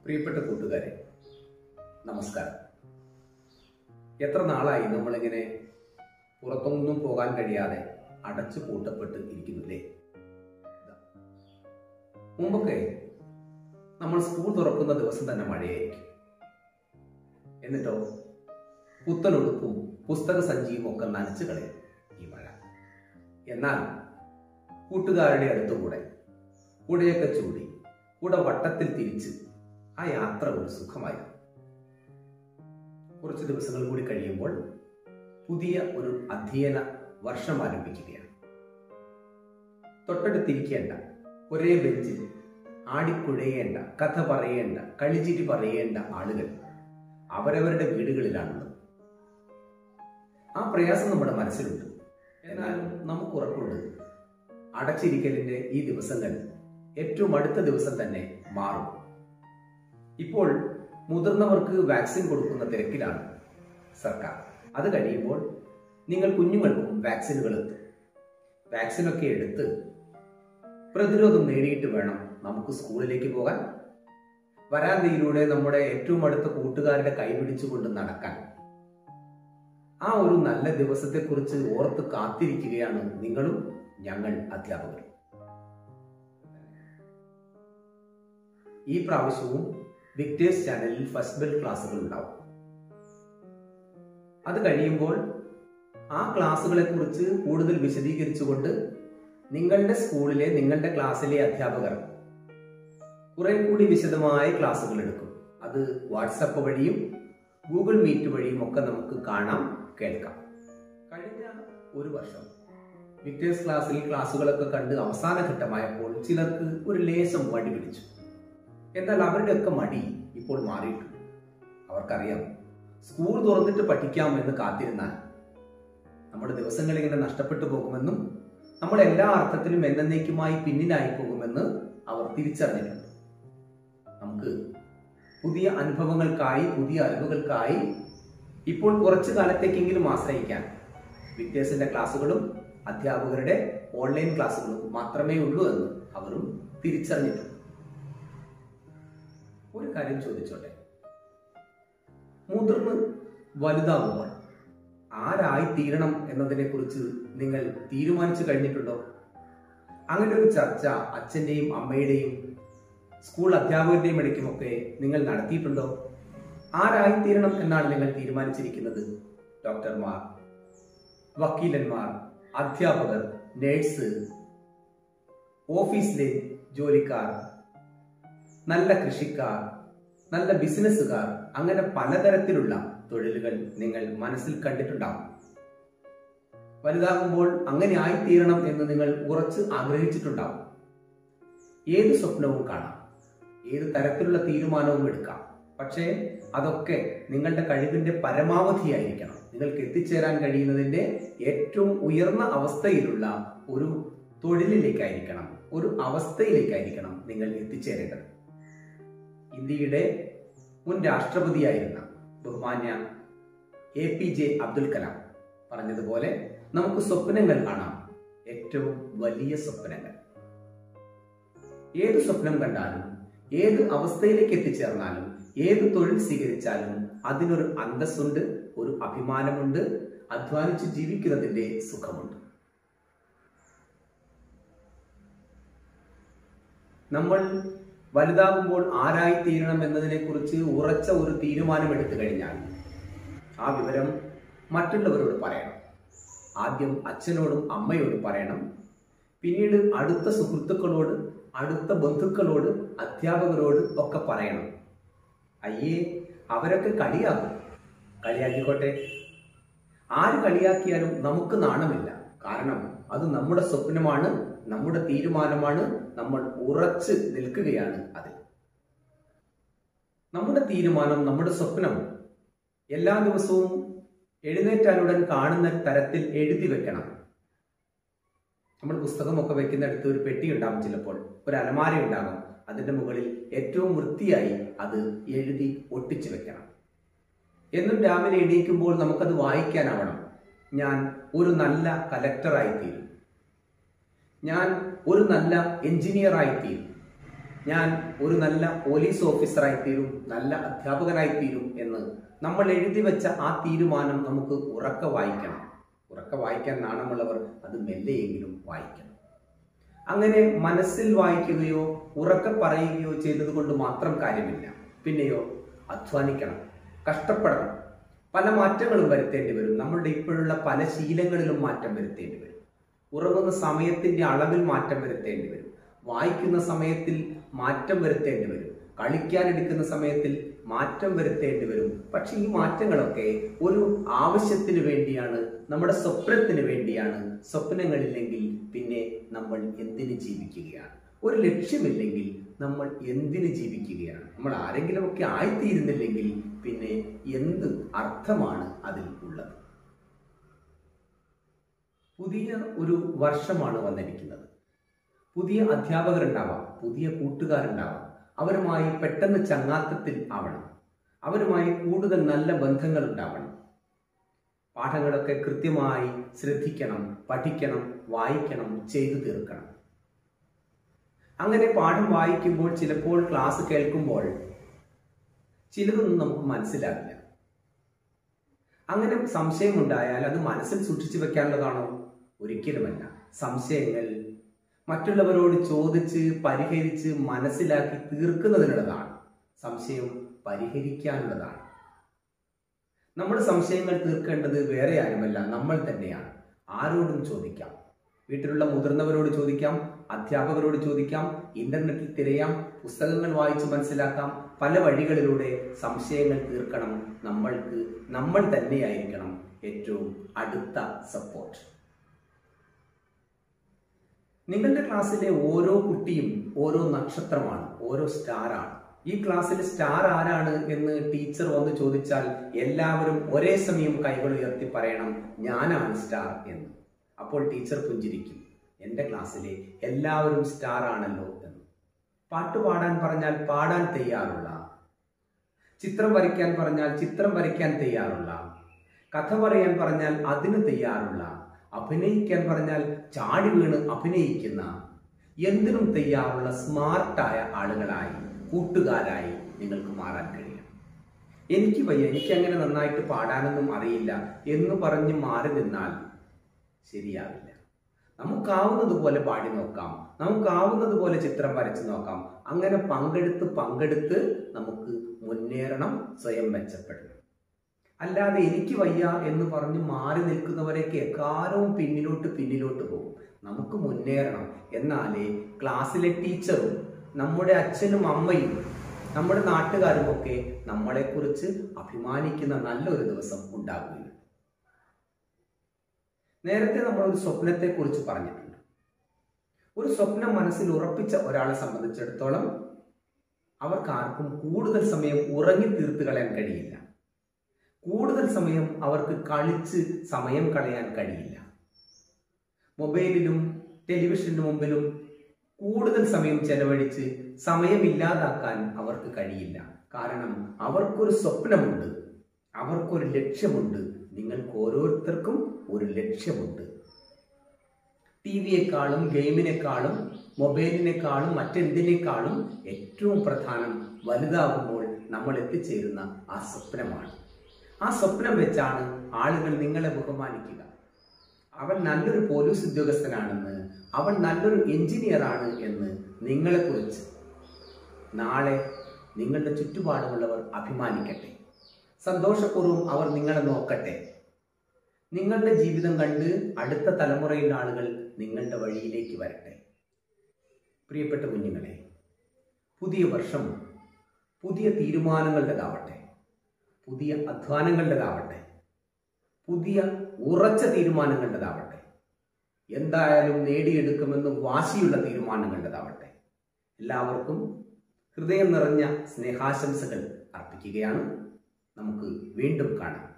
പ്രിയപ്പെട്ട കൂട്ടുകാരെ നമസ്കാരം എത്ര നാളായി നമ്മളിങ്ങനെ പുറത്തൊന്നും പോകാൻ കഴിയാതെ അടച്ചു പൂട്ടപ്പെട്ട് ഇരിക്കുന്നില്ലേ ഇതാ. മുമ്പൊക്കെ നമ്മൾ സ്കൂൾ തുറക്കുന്ന ദിവസം തന്നെ മഴയായിരിക്കും എന്നിട്ടോ പുത്തനുടുപ്പും പുസ്തക സഞ്ചിയും ഒക്കെ നനച്ചു കളയും ഈ മഴ എന്നാൽ കൂട്ടുകാരുടെ അടുത്തുകൂടെ കുടയൊക്കെ ചൂടി കുട വട്ടത്തിൽ തിരിച്ച് ആ യാത്ര ഒരു സുഖമായിരുന്നു കുറച്ച് ദിവസങ്ങൾ കൂടി കഴിയുമ്പോൾ പുതിയ ഒരു അധ്യയന വർഷം ആരംഭിക്കുകയാണ് തൊട്ടടുത്തിരിക്കേണ്ട ഒരേ ബെഞ്ചിൽ ആടിക്കുഴയേണ്ട കഥ പറയേണ്ട കളിച്ചിരി പറയേണ്ട ആളുകൾ അവരവരുടെ വീടുകളിലാണുള്ളത് ആ പ്രയാസം നമ്മുടെ മനസ്സിലുണ്ട് എന്നാലും നമുക്ക് ഉറപ്പുണ്ട് അടച്ചിരിക്കലിന്റെ ഈ ദിവസങ്ങൾ ഏറ്റവും അടുത്ത ദിവസം തന്നെ മാറും ഇപ്പോൾ മുതിർന്നവർക്ക് വാക്സിൻ കൊടുക്കുന്ന തിരക്കിലാണ് സർക്കാർ അത് കഴിയുമ്പോൾ നിങ്ങൾ കുഞ്ഞുങ്ങൾക്കും വാക്സിനുകൾ എത്തും വാക്സിനൊക്കെ എടുത്ത് പ്രതിരോധം നേടിയിട്ട് വേണം നമുക്ക് സ്കൂളിലേക്ക് പോകാൻ വരാന്തയിലൂടെ നമ്മുടെ ഏറ്റവും അടുത്ത കൂട്ടുകാരുടെ കൈപിടിച്ചുകൊണ്ട് നടക്കാൻ ആ ഒരു നല്ല ദിവസത്തെക്കുറിച്ച് ഓർത്ത് കാത്തിരിക്കുകയാണ് നിങ്ങളും ഞങ്ങൾ അധ്യാപകരും ഈ പ്രാവശ്യവും വിക്ടേഴ്സ് ചാനലിൽ ഫസ്റ്റ് ബെൽ ക്ലാസ്സുകൾ ഉണ്ടാവും അത് കഴിയുമ്പോൾ ആ ക്ലാസ്സുകളെ കുറിച്ച് കൂടുതൽ വിശദീകരിച്ചുകൊണ്ട് നിങ്ങളുടെ സ്കൂളിലെ നിങ്ങളുടെ ക്ലാസ്സിലെ അധ്യാപകർ കുറെ കൂടി വിശദമായ ക്ലാസ്സുകൾ എടുക്കും അത് വാട്സപ്പ് വഴിയും ഗൂഗിൾ മീറ്റ് വഴിയും ഒക്കെ നമുക്ക് കാണാം കേൾക്കാം കഴിഞ്ഞ ഒരു വർഷം വിക്ടേഴ്സ് ക്ലാസ്സിൽ ക്ലാസ്സുകളൊക്കെ കണ്ട് അവസാന ഘട്ടമായപ്പോൾ ചിലർക്ക് ഒരു ലേശം മടി പിടിച്ചു എന്നാൽ അവരുടെയൊക്കെ മടി ഇപ്പോൾ മാറിയിട്ടുണ്ട് അവർക്കറിയാം സ്കൂൾ തുറന്നിട്ട് പഠിക്കാം എന്ന് കാത്തിരുന്നാൽ നമ്മുടെ ദിവസങ്ങൾ ഇങ്ങനെ നഷ്ടപ്പെട്ടു പോകുമെന്നും നമ്മൾ എല്ലാ അർത്ഥത്തിലും എന്നേക്കുമായി പിന്നിലായി പോകുമെന്ന് അവർ തിരിച്ചറിഞ്ഞിട്ടുണ്ട് നമുക്ക് പുതിയ അനുഭവങ്ങൾക്കായി പുതിയ അറിവുകൾക്കായി ഇപ്പോൾ കുറച്ചു കാലത്തേക്കെങ്കിലും ആശ്രയിക്കാൻ വിക്ടേഴ്സിന്റെ ക്ലാസ്സുകളും അധ്യാപകരുടെ ഓൺലൈൻ ക്ലാസ്സുകളും മാത്രമേ ഉള്ളൂ എന്ന് അവരും തിരിച്ചറിഞ്ഞിട്ടുണ്ട് ഒരു കാര്യം ചോദിച്ചോട്ടെ മുതിർന്ന് വലുതാകുമ്പോൾ ആരായി തീരണം എന്നതിനെ കുറിച്ച് നിങ്ങൾ തീരുമാനിച്ചു കഴിഞ്ഞിട്ടുണ്ടോ അങ്ങനെ ഒരു ചർച്ച അച്ഛന്റെയും അമ്മയുടെയും സ്കൂൾ അധ്യാപകരുടെയും ഇടയ്ക്കുമൊക്കെ നിങ്ങൾ നടത്തിയിട്ടുണ്ടോ ആരായി തീരണം എന്നാണ് നിങ്ങൾ തീരുമാനിച്ചിരിക്കുന്നത് ഡോക്ടർമാർ വക്കീലന്മാർ അധ്യാപകർ നേഴ്സ് ഓഫീസിലെ ജോലിക്കാർ നല്ല കൃഷിക്കാർ നല്ല ബിസിനസ്സുകാർ അങ്ങനെ പലതരത്തിലുള്ള തൊഴിലുകൾ നിങ്ങൾ മനസ്സിൽ കണ്ടിട്ടുണ്ടാവും വലുതാകുമ്പോൾ അങ്ങനെ ആയിത്തീരണം എന്ന് നിങ്ങൾ ഉറച്ച് ആഗ്രഹിച്ചിട്ടുണ്ടാവും ഏത് സ്വപ്നവും കാണാം ഏത് തരത്തിലുള്ള തീരുമാനവും എടുക്കാം പക്ഷേ അതൊക്കെ നിങ്ങളുടെ കഴിവിന്റെ പരമാവധിയായിരിക്കണം നിങ്ങൾക്ക് എത്തിച്ചേരാൻ കഴിയുന്നതിന്റെ ഏറ്റവും ഉയർന്ന അവസ്ഥയിലുള്ള ഒരു തൊഴിലിലേക്കായിരിക്കണം ഒരു അവസ്ഥയിലേക്കായിരിക്കണം നിങ്ങൾ എത്തിച്ചേരേണ്ടത് ഇന്ത്യയുടെ മുൻ രാഷ്ട്രപതിയായിരുന്ന ബഹുമാന്യ A P J Abdul Kalam പറഞ്ഞതുപോലെ നമുക്ക് സ്വപ്നങ്ങൾ കാണാം ഏറ്റവും വലിയ സ്വപ്നങ്ങൾ ഏത് സ്വപ്നം കണ്ടാലും ഏത് അവസ്ഥയിലേക്ക് എത്തിച്ചേർന്നാലും ഏത് തൊഴിൽ സ്വീകരിച്ചാലും അതിനൊരു അന്തസ്സുണ്ട് ഒരു അഭിമാനമുണ്ട് അധ്വാനിച്ച് ജീവിക്കുന്നതിന്റെ സുഖമുണ്ട് നമ്മൾ വലുതാകുമ്പോൾ ആരായി തീരണം എന്നതിനെ കുറിച്ച് ഉറച്ച ഒരു തീരുമാനം എടുത്തു കഴിഞ്ഞാൽ ആ വിവരം മറ്റുള്ളവരോട് പറയണം ആദ്യം അച്ഛനോടും അമ്മയോടും പറയണം പിന്നീട് അടുത്ത സുഹൃത്തുക്കളോട് അടുത്ത ബന്ധുക്കളോട് അധ്യാപകരോട് ഒക്കെ പറയണം അയ്യേ അവരൊക്കെ കളിയാക്കും കളിയാക്കിക്കോട്ടെ ആര് കളിയാക്കിയാലും നമുക്ക് നാണമില്ല കാരണം അത് നമ്മുടെ സ്വപ്നമാണ് നമ്മുടെ തീരുമാനമാണ് നമ്മൾ ഉറച്ച് നിൽക്കുകയാണ് അതിൽ നമ്മുടെ തീരുമാനം നമ്മുടെ സ്വപ്നം എല്ലാ ദിവസവും എഴുന്നേറ്റാലുടൻ കാണുന്ന തരത്തിൽ എഴുതി വെക്കണം നമ്മൾ പുസ്തകമൊക്കെ വെക്കുന്നിടത്ത് ഒരു പെട്ടി ഉണ്ടാകും ചിലപ്പോൾ ഒരു അലമാര ഉണ്ടാകും അതിന്റെ മുകളിൽ ഏറ്റവും വൃത്തിയായി അത് എഴുതി ഒട്ടിച്ചു വെക്കണം എന്നും രാവിലെ എണീക്കുമ്പോൾ നമുക്കത് വായിക്കാനാവണം ഞാൻ ഒരു നല്ല കലക്ടറായി തീരും ഞാൻ ഒരു നല്ല എഞ്ചിനീയറായി തീരും ഞാൻ ഒരു നല്ല പോലീസ് ഓഫീസറായി തീരും നല്ല അധ്യാപകനായി തീരും എന്ന് നമ്മൾ എഴുതി വെച്ച ആ തീരുമാനം നമുക്ക് ഉറക്ക വായിക്കണം ഉറക്ക വായിക്കാൻ നാണമുള്ളവർ അത് മെല്ലെയെങ്കിലും വായിക്കണം അങ്ങനെ മനസ്സിൽ വായിക്കുകയോ ഉറക്കെ പറയുകയോ ചെയ്തതുകൊണ്ട് മാത്രം കാര്യമില്ല പിന്നെയോ അധ്വാനിക്കണം കഷ്ടപ്പെടണം പല മാറ്റങ്ങളും വരുത്തേണ്ടി വരും നമ്മളുടെ ഇപ്പോഴുള്ള പല ശീലങ്ങളിലും മാറ്റം വരുത്തേണ്ടി വരും ഉറങ്ങുന്ന സമയത്തിന്റെ അളവിൽ മാറ്റം വരുത്തേണ്ടി വരും വായിക്കുന്ന സമയത്തിൽ മാറ്റം വരുത്തേണ്ടി വരും കളിക്കാനെടുക്കുന്ന സമയത്തിൽ മാറ്റം വരുത്തേണ്ടി വരും പക്ഷെ ഈ മാറ്റങ്ങളൊക്കെ ഒരു ആവശ്യത്തിന് വേണ്ടിയാണ് നമ്മുടെ സ്വപ്നത്തിന് വേണ്ടിയാണ് സ്വപ്നങ്ങളില്ലെങ്കിൽ പിന്നെ നമ്മൾ എന്തിന് ജീവിക്കുകയാണ് ഒരു ലക്ഷ്യമില്ലെങ്കിൽ നമ്മൾ എന്തിന് ജീവിക്കുകയാണ് നമ്മൾ ആരെങ്കിലുമൊക്കെ ആയിത്തീരുന്നില്ലെങ്കിൽ പിന്നെ എന്ത് അർത്ഥമാണ് അതിൽ ഉള്ളത് പുതിയ ഒരു വർഷമാണ് വന്നിരിക്കുന്നത് പുതിയ അധ്യാപകരുണ്ടാവാം പുതിയ കൂട്ടുകാരുണ്ടാവാം അവരുമായി പെട്ടെന്ന് ചങ്ങാത്തത്തിൽ ആവണം അവരുമായി കൂടുതൽ നല്ല ബന്ധങ്ങൾ ഉണ്ടാവണം പാഠങ്ങളൊക്കെ കൃത്യമായി ശ്രദ്ധിക്കണം പഠിക്കണം വായിക്കണം ചെയ്തു തീർക്കണം അങ്ങനെ പാഠം വായിക്കുമ്പോൾ ചിലപ്പോൾ ക്ലാസ് കേൾക്കുമ്പോൾ ചിലതൊന്നും നമുക്ക് മനസ്സിലാവില്ല അങ്ങനെ സംശയമുണ്ടായാൽ അത് മനസ്സിൽ സൂക്ഷിച്ചു വെക്കാനുള്ളതാണോ ഒരിക്കലുമല്ല സംശയങ്ങൾ മറ്റുള്ളവരോട് ചോദിച്ച് പരിഹരിച്ച് മനസ്സിലാക്കി തീർക്കുന്നതിനുള്ളതാണ് സംശയം പരിഹരിക്കാനുള്ളതാണ് നമ്മുടെ സംശയങ്ങൾ തീർക്കേണ്ടത് വേറെ ആരുമല്ല നമ്മൾ തന്നെയാണ് ആരോടും ചോദിക്കാം വീട്ടിലുള്ള മുതിർന്നവരോട് ചോദിക്കാം അധ്യാപകരോട് ചോദിക്കാം ഇന്റർനെറ്റിൽ തിരയാം പുസ്തകങ്ങൾ വായിച്ച് മനസ്സിലാക്കാം പല വഴികളിലൂടെ സംശയങ്ങൾ തീർക്കണം നമ്മൾക്ക് നമ്മൾ തന്നെയായിരിക്കണം ഏറ്റവും അടുത്ത സപ്പോർട്ട് നിങ്ങളുടെ ക്ലാസ്സിലെ ഓരോ കുട്ടിയും ഓരോ നക്ഷത്രമാണ് ഓരോ സ്റ്റാറാണ് ഈ ക്ലാസ്സിൽ സ്റ്റാർ ആരാണ് എന്ന് ടീച്ചർ വന്ന് ചോദിച്ചാൽ എല്ലാവരും ഒരേ സമയം കൈകൾ ഉയർത്തി പറയണം ഞാനാണ് സ്റ്റാർ എന്ന് അപ്പോൾ ടീച്ചർ പുഞ്ചിരിക്കും എൻ്റെ ക്ലാസ്സിലെ എല്ലാവരും സ്റ്റാർ ആണല്ലോ എന്ന് പാട്ട് പാടാൻ പറഞ്ഞാൽ പാടാൻ തയ്യാറുള്ള ചിത്രം വരയ്ക്കാൻ പറഞ്ഞാൽ ചിത്രം വരയ്ക്കാൻ തയ്യാറുള്ള കഥ പറയാൻ പറഞ്ഞാൽ അതിന് തയ്യാറുള്ള അഭിനയിക്കാൻ പറഞ്ഞാൽ ചാടി വീണ് അഭിനയിക്കുന്ന എന്തിനും തയ്യാറുള്ള സ്മാർട്ടായ ആളുകളായി കൂട്ടുകാരായി നിങ്ങൾക്ക് മാറാൻ കഴിയും എനിക്ക് വയ്യ എനിക്ക് അങ്ങനെ നന്നായിട്ട് പാടാനൊന്നും അറിയില്ല എന്ന് പറഞ്ഞ് മാറി നിന്നാൽ ശരിയാവില്ല നമുക്കാവുന്നതുപോലെ പാടി നോക്കാം നമുക്കാവുന്നതുപോലെ ചിത്രം വരച്ച് നോക്കാം അങ്ങനെ പങ്കെടുത്ത് പങ്കെടുത്ത് നമുക്ക് മുന്നേറണം സ്വയം മെച്ചപ്പെടണം അല്ലാതെ എനിക്ക് വയ്യ എന്ന് പറഞ്ഞ് മാറി നിൽക്കുന്നവരൊക്കെ എക്കാലവും പിന്നിലോട്ട് പിന്നിലോട്ട് പോകും നമുക്ക് മുന്നേറണം എന്നാലേ ക്ലാസ്സിലെ ടീച്ചറും നമ്മുടെ അച്ഛനും അമ്മയും നമ്മുടെ നാട്ടുകാരും ഒക്കെ നമ്മളെക്കുറിച്ച് അഭിമാനിക്കുന്ന നല്ലൊരു ദിവസം ഉണ്ടാകുകയുള്ളൂ നേരത്തെ നമ്മൾ ഒരു സ്വപ്നത്തെ കുറിച്ച് പറഞ്ഞിട്ടുണ്ട് ഒരു സ്വപ്നം മനസ്സിൽ ഉറപ്പിച്ച ഒരാളെ സംബന്ധിച്ചിടത്തോളം അവർക്കാർക്കും കൂടുതൽ സമയം ഉറങ്ങി തീർത്ത് കളയാൻ കഴിയില്ല കൂടുതൽ സമയം അവർക്ക് കളിച്ച് സമയം കളയാൻ കഴിയില്ല മൊബൈലിലും ടെലിവിഷന് മുമ്പിലും കൂടുതൽ സമയം ചെലവഴിച്ച് സമയമില്ലാതാക്കാൻ അവർക്ക് കഴിയില്ല കാരണം അവർക്കൊരു സ്വപ്നമുണ്ട് അവർക്കൊരു ലക്ഷ്യമുണ്ട് നിങ്ങൾക്ക് ഓരോരുത്തർക്കും ഒരു ലക്ഷ്യമുണ്ട് ടി വിയെക്കാളും ഗെയിമിനേക്കാളും മൊബൈലിനേക്കാളും മറ്റെന്തിനേക്കാളും ഏറ്റവും പ്രധാനം വലുതാകുമ്പോൾ നമ്മൾ എത്തിച്ചേരുന്ന ആ സ്വപ്നമാണ് ആ സ്വപ്നം വെച്ചാണ് ആളുകൾ നിങ്ങളെ ബഹുമാനിക്കുക അവൻ നല്ലൊരു പോലീസ് ഉദ്യോഗസ്ഥനാണെന്ന് അവൻ നല്ലൊരു എഞ്ചിനീയർ ആണ് എന്ന് നിങ്ങളെക്കുറിച്ച് നാളെ നിങ്ങളുടെ ചുറ്റുപാടുമുള്ളവർ അഭിമാനിക്കട്ടെ സന്തോഷപൂർവ്വം അവർ നിങ്ങളെ നോക്കട്ടെ നിങ്ങളുടെ ജീവിതം കണ്ട് അടുത്ത തലമുറയിലെ ആളുകൾ നിങ്ങളുടെ വഴിയിലേക്ക് വരട്ടെ പ്രിയപ്പെട്ട കുഞ്ഞുങ്ങളെ പുതിയ വർഷം പുതിയ തീരുമാനങ്ങളുടേതാവട്ടെ പുതിയ അധ്വാനങ്ങളുടേതാവട്ടെ പുതിയ ഉറച്ച തീരുമാനങ്ങളുടേതാവട്ടെ എന്തായാലും നേടിയെടുക്കുമെന്ന് വാശിയുള്ള തീരുമാനങ്ങളുടേതാവട്ടെ എല്ലാവർക്കും ഹൃദയം നിറഞ്ഞ സ്നേഹാശംസകൾ അർപ്പിക്കുകയാണ് നമുക്ക് വീണ്ടും കാണാം